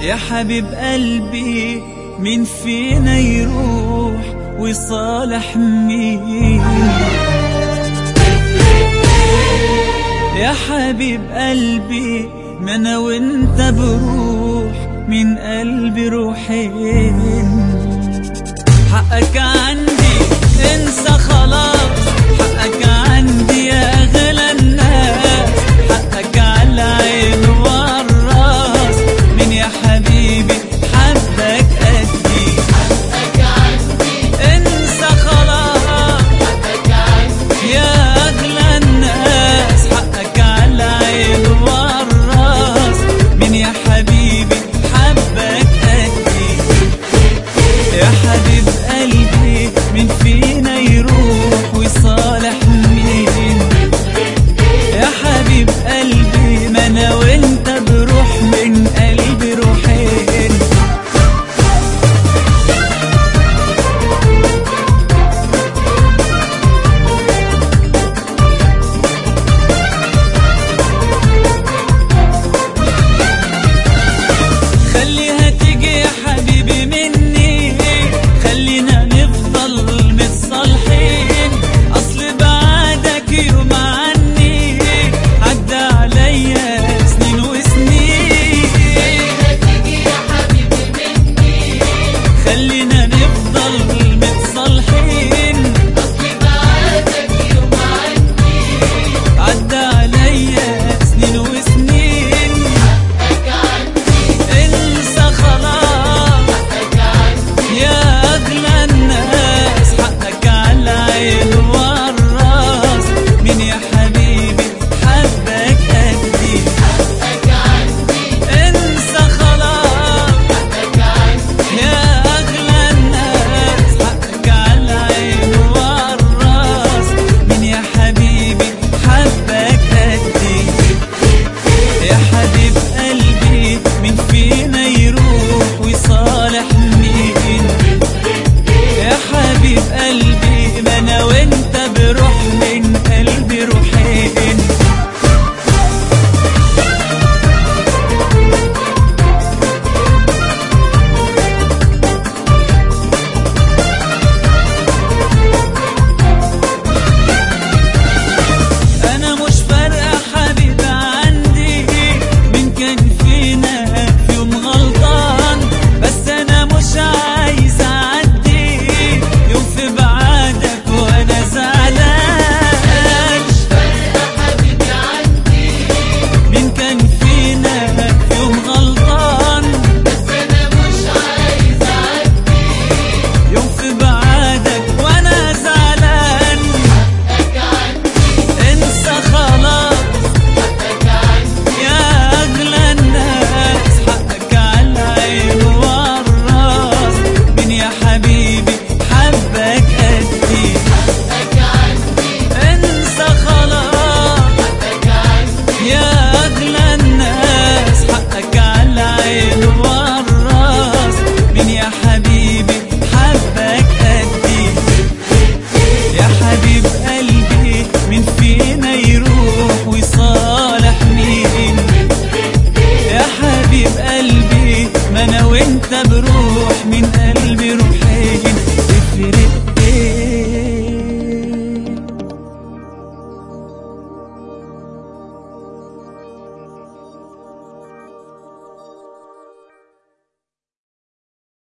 يا حبيب قلبي مين فينا يروح ويصالح مين يا حبيب قلبي ما انا وانت بروح من قلبي روحين حقك عندي انسى خلاص حقك عندي يا اغلى الناس حقك على عين والراس من يا حبيبي حبك قدي انسى خلاص يا اغلى الناس حقك على عين والراس من يا حبيبي حبك قدي يا حبيب قلبي من فينا يروح ويصالح مين يا حبيب قلبي ما انا وانت بروح من قلبي روحين خليها تيجي يا حبيبي مني خلينا نفضل متصالحين اصل بعدك يوم عني عدى عليا سنين وسنين خلينا نفضل متصالحين عدى عليا سنين وسنين انسى خلاص يا اغلى الناس حقك على عين والراس من يا حبيبي حبك قدي انسى خلاص يا اغلى الناس حقك على عين والراس من يا حبيبي حبك قدي يا حبيب قلبي من فينا يروح ويصالح مين يا حبيب قلبي ما انا وانت بروح من قلبي روحين انا مش فارقه حبيبي عندي من كان فينا في يوم غلطان بس انا مش عايز اعدي يوم في بعادك وانا زعلان من كان فينا في يوم غلطان يوم في بعادك وانا زعلان انسى خلاص يا اغلى الناس حقك على عين والراس من يا حبيبي حبك قدي انسى خلاص يا اغلى الناس حقك على عين والراس من يا حبيبي حبك قدي يا حبيب قلبي من فينا يروح ويصالح مين يا حبيب قلبي ما انا وانت بروح من قلبي